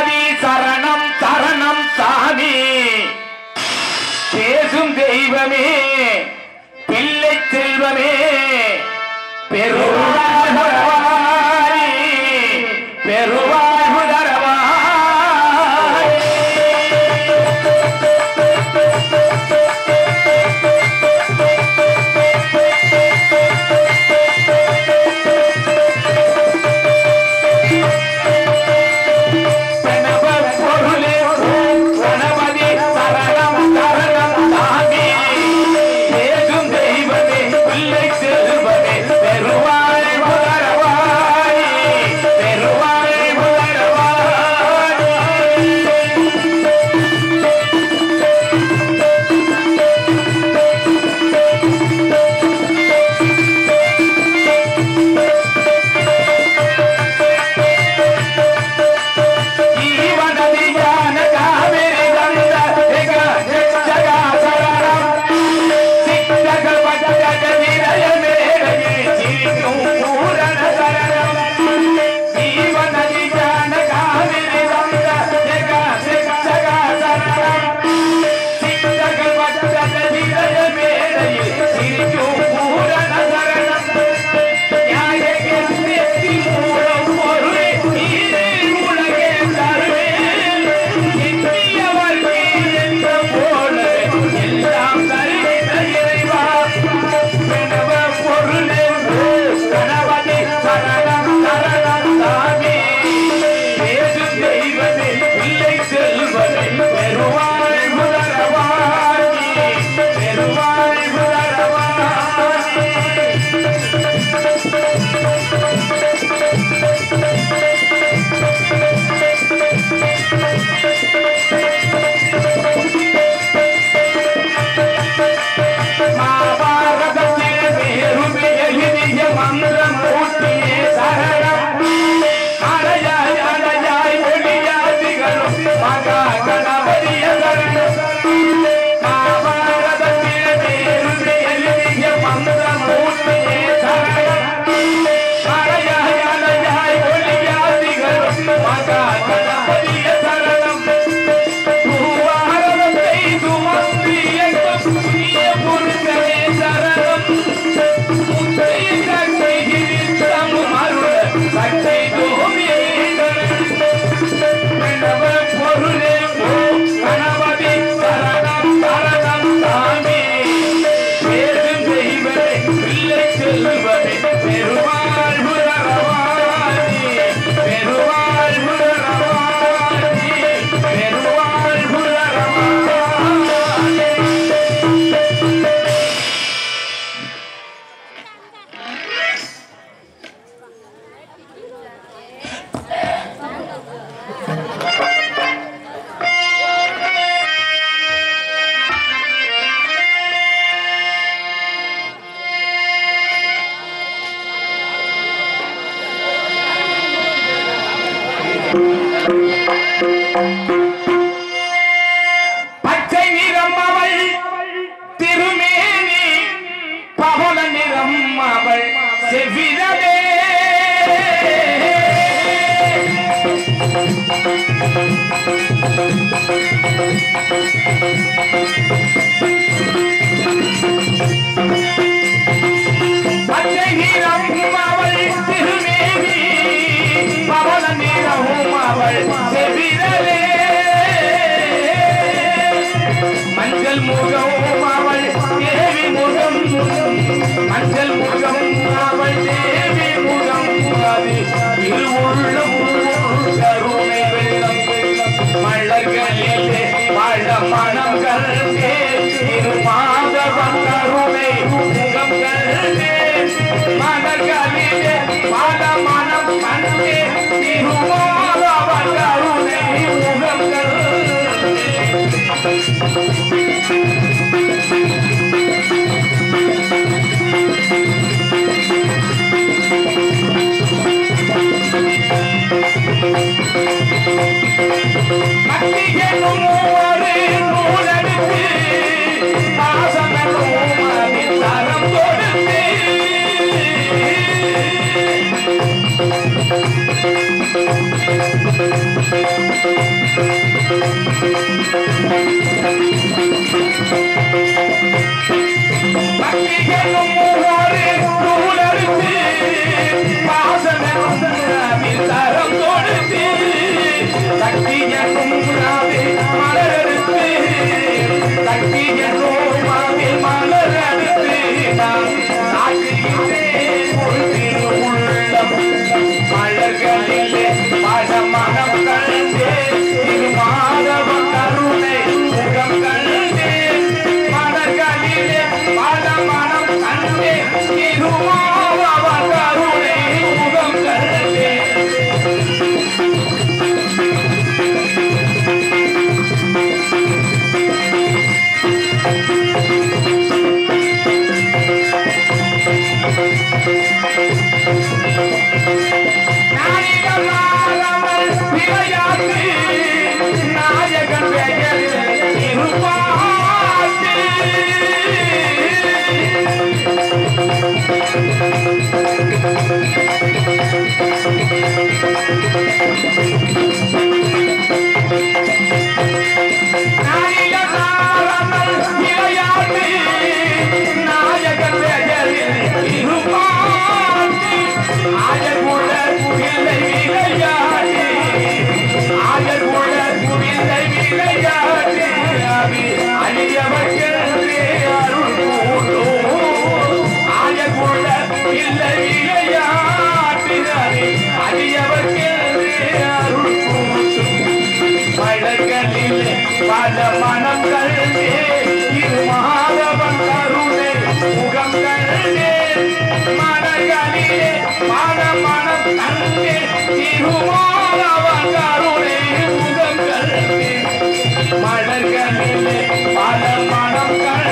கணபதி சரணம் சரணம் சாமி பேசும் தெய்வமே பிள்ளை செல்வமே பெருவாழ்வாய் பெருவாழ்வு தரவாய் கணபதி பொருளே கணபதி சரணம் சரணம் சாமி ஏகும் தெய்வமே பிள்ளை செல்வமே பெருவாய் புதரவாய் பெருவாய் புதரவாய் ಜೀವನದಿ ಜ್ಞಾನ ಕಾವೇರಿ ಗಂಧ ಜಗ ಜಗ ಸರಳಂ ಸಿಕ್ಕಗ ಪಟ್ಟಗ ವಿರಯ ಮೇರೆಗೆ ಚಿರಿತು ಪೂರಣ ಸರಳಂ ಜೀವನದಿ ಜ್ಞಾನ ಕಾವೇರಿ ಗಂಧ ಜಗ ಜಗ ಸರಳಂ ಸಿಕ್ಕಗ ಪಟ್ಟಗ ವಿರಯ ಮೇರೆಗೆ ಚಿರಿತು ಪೂರಣ ಸರಳಂ ನ್ಯಾಯಕ್ಕೆ ನೆತ್ತಿ ಮೂலம் பொருளை நீரே உலகே தருவேன் எண்ணியவர்க்கு என்ற போல எல்லாம் தருகிற இறைவா கணவ பொருளே கணவனே சரணம் சரணம் சாமி பேசும் தெய்வமே பிள்ளை செல்வமே பெருவாய் முதரவாணி பெருவாய் முதரவாணி மகாபாரதத்தில் வேறுமே எழுதிய மந்திரம் ஊட்டியே சரணம் அலையாய் அலையாய் ஒளியாய் திகழும் மகா கணபதிய சரணம் மகாபாரதத்தில் வேறுமே எழுதிய மந்திரம் ஊட்டியே சரணம் அலையாய் அலையாய் ஒளியாய் திகழும் மகா கணபதிய சரணம் பூவாரத்தை சுமந்து எங்கள் புதிய புருஷனே சரணம் முத்தைய சக்தி கிரித்தம் அருள சக்தி தோமியே கணவ பொருளே ஓ கணபதி சரணம் சரணம் சாமி பேரும் தெய்வமே பிள்ளை செல்வமே பெருவாழ்வு தரவாணி பெருவாழ்வு தரவாணி பெருவாழ்வு தரவாணி பச்சை நிறம் அவள் திருமேனி பவள நிறம் அவள் செவ்விரவே பச்சை நிறம் அவள் திருமேனி பவள நிறம் அவள் செவ்விரவே மஞ்சள் முகம் அவள் தேவி முகம் மஞ்சள் முகம் அவள் தேவி முகம் அது திருவுள்ள கருணை வெள்ளம் மலர்களிலே வாழ மனம் கருதே திருமாதவன் கருணை முகம் கருதே மலர்களிலே வாழ மனம் கண்டே திருமாதவன் கருணை முகம் கருதே கத்தியனும் ஒரு நூலெடுத்து பாசமெனும் அதில் தரம் கொடுத்து பக்திகளும் ஒரு நூலெடுத்து பாசனம் தரம் கொடுத்து சக்தி என்னும் உணாவே மலரெடுத்து சக்தி என்னும் உணாவே மலரெடுத்து நான் சாற்றுகிறேன் ஒரு திருவுள்ளம் மலர்களிலே பழமணம் கண்டே திருமாதவ கருணை முகம் கண்டே மலர்களிலே பழமணம் கண்டே திருமாதவ கருணை முகம் கண்டே நாயகமானவர் விளையாட்டு நாயகன் பெயரில் இருப்பாட்டு நாயகமானவர் விளையாட்டு நாயகன் பெயரில் இருப்பாட்டு ஆயகுல இல்லை விளையாட்டு ஆயகுல இல்லை விளையாட்டு அழியவர்களே அருள் கூட்டும் ஆயகுல இல்லை விளையாட்டு அழியவர்களே அருள் கூட்டும் மழைகளிலே பல மனங்கள் இரு மாதவன் கருணை முகம் கண்டே மனங்களிலே பல மனம் கண்டே இரு மாதவன் கருணை முகம் கண்டே மலர்களிலே பல மனம் கண்டே